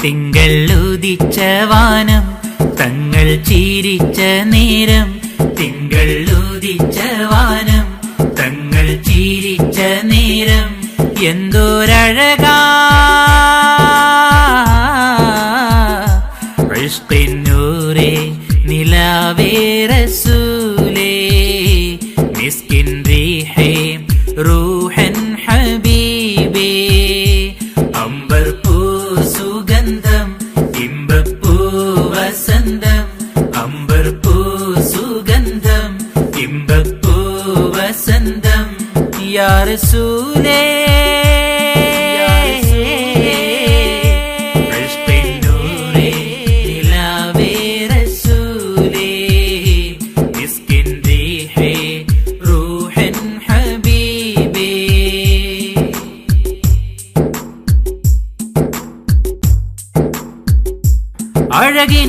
തിങ്കൾ ഉദിച്ച വാനം തങ്ങൾ ചിരിച്ച നേരം തിങ്കൾ ഉദിച്ച വാനം തങ്ങൾ ചിരിച്ച നേരം എന്തോരഴകാ ഇഷ്കിന്നൂരേ നിലാവേ റസൂലേ മിസ്കിൻ റീഹേ റൂഹൻ ഹബീബേ അമ്പർ പൂ സുഗന്ധം ഇമ്പപ്പൂ വസന്തം അമ്പർ പൂ സുഗന്ധം ഇമ്പപ്പൂ വസന്തം യാ റസൂലേ ഇഷ്കിന്നൂരേ നിലാവേ റസൂലേ മിസ്കിൻ റീഹേ റൂഹൻ ഹബീബേ അഴകിൻ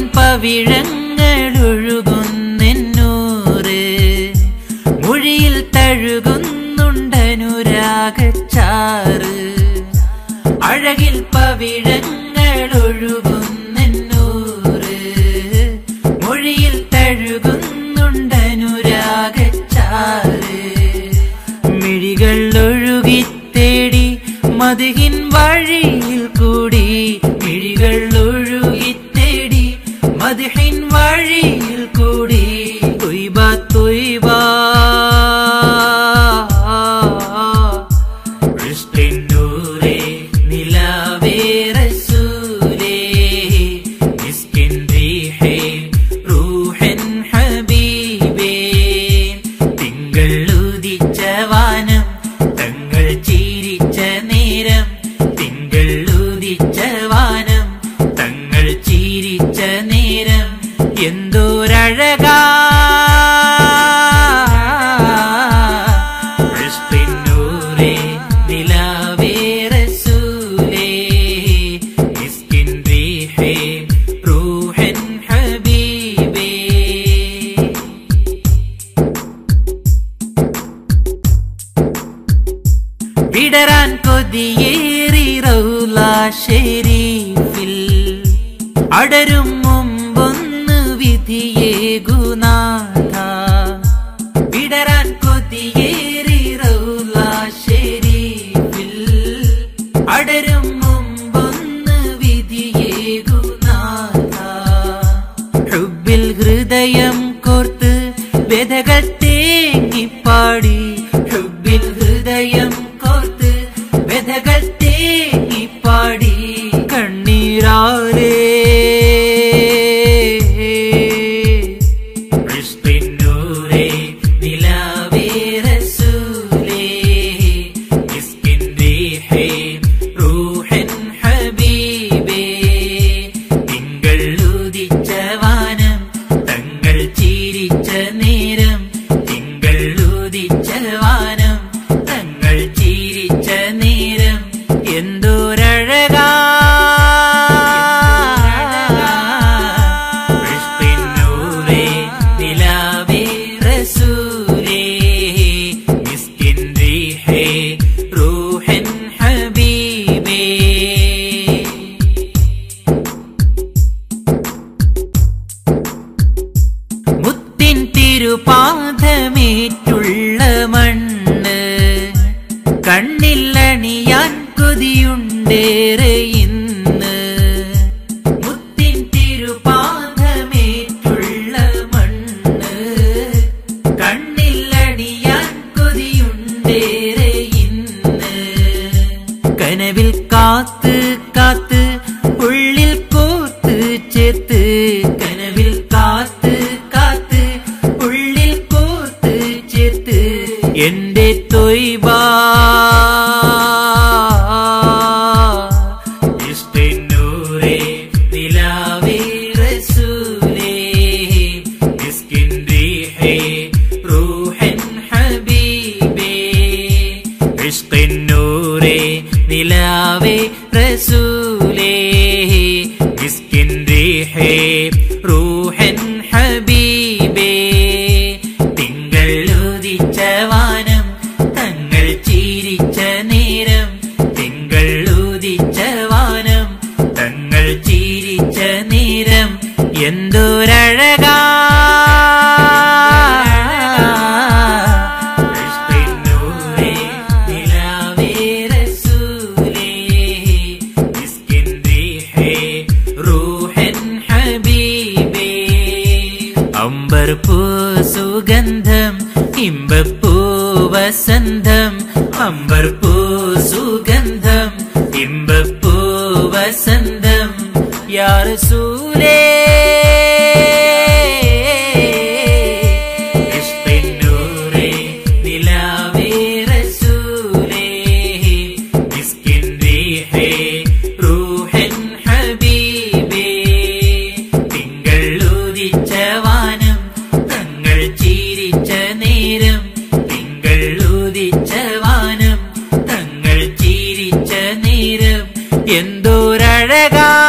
പവിഴങ്ങളൊഴുകുന്നെന്നൂറ് മൊഴിയിൽ തഴുകുന്നുണ്ടനുരാഗച്ചാറ് അഴകിൽ പവിഴങ്ങളൊഴുകുന്നെന്നൂറ് മൊഴിയിൽ തഴുകുന്നുണ്ടനുരാഗച്ചാറ് മിഴികൾ ഒഴുകിത്തേടി മതിഹിൻ വഴിയിൽ കൂടി മിഴികൾ ഒഴുകിത്തേടി മതിഹിൻ വഴിയിൽ കൂടി തൊയ്ബ തൊയ്ബ ഇഷ്കിന്നൂരേ നിലാവേ റസൂലേ മിസ്കിൻ റീഹേ റൂഹൻ ഹബീബേ തിങ്കൾ ഉദിച്ച വാനം തങ്ങൾ ചിരിച്ച നേരം തിങ്കൾ ഉദിച്ച വാനം തങ്ങൾ ചിരിച്ച നേരം എന്തോരഴകാ ഇഷ്കിന്നൂരേ നിലാവേ റസൂലേ മിസ്കിൻ റീഹേ റൂഹൻ ഹബീബേ വിടരാൻ കൊതിയേറി റൗല ഷെരീഫിൽ അടരും മുമ്പൊന്ന് വിധിയേകുനാഥ വിടരാൻ കൊതിയേറി റൗല ഷെരീഫിൽ അടരും മുമ്പൊന്ന് വിധിയേകുനാഥ ഹുബിൽ ഹൃദയം കോർത്ത് വ്യതകൾ തേങ്ങിപ്പാടി ഹുബിൽ ഹൃദയം കോർത്ത് വ്യതകൾ തേങ്ങിപ്പാടി കണ്ണീരാരേ ഇഷ്കിന്നൂരേ നിലാവേ റസൂലേ മിസ്കിൻ റീഹേ റൂഹൻ ഹബീബേ തിങ്കൾ ഉദിച്ച വാനം തങ്ങൾ ചിരിച്ച നേരം തിങ്കൾ ഉദിച്ച വാനം തങ്ങൾ ചിരിച്ച നേരം എന്തോരഴകാ ഇഷ്കിന്നൂരേ നിലാവേ റസൂലേ മിസ്കിൻ റീഹേ റൂഹൻ ഹബീബേ മുത്തിൻ തിരുപാദമേറ്റുള്ള മണ്ണ് കണ്ണിലണിയാൻ കൊതിയുണ്ടേറെ ഇന്ന് മുത്തിൻ തിരുപാദമേറ്റുള്ള മണ്ണ് കണ്ണിലണിയാൻ കൊതിയുണ്ടേറെ ഇന്ന് കനവിൽ കാത്ത് കാത്ത് ഉള്ളിൽ കോത്ത് ചേത്ത് കനവിൽ കാത്ത് കാത്ത് ഉള്ളിൽ കോത്ത് ചേത്ത് എന്റെ തൊയ്ബാ ഇഷ്കിന്നൂരേ നിലാവേ റസൂലേ മിസ്കിൻ റീഹേ റൂഹൻ ഹബീബേ ഇഷ്കിന്നൂരേ നിലാവേ റസൂലേ മിസ്കിൻ റീഹേ റൂഹൻ ഹബീബേ തിങ്കൾ ഉദിച്ച വാനം തങ്ങൾ ചിരിച്ച നേരം തിങ്കൾ ഉദിച്ച വാനം തങ്ങൾ ചി സുഗന്ധം ഇമ്പപ്പൂ വസന്തം യാറസൂലേ ഇഷ്ടിന്നൂറേ നിലാവേ റസൂലേ മിസ്കിൻ റീഹേ റൂഹൻ ഹബീബേ തിങ്കൾ ഉദിച്ച വാനം തങ്ങൾ ചിരിച്ച നേരം തിങ്കൾ ഉദിച്ച വാനം തങ്ങൾ ചിരിച്ച നേരം എന്തോരഴകാ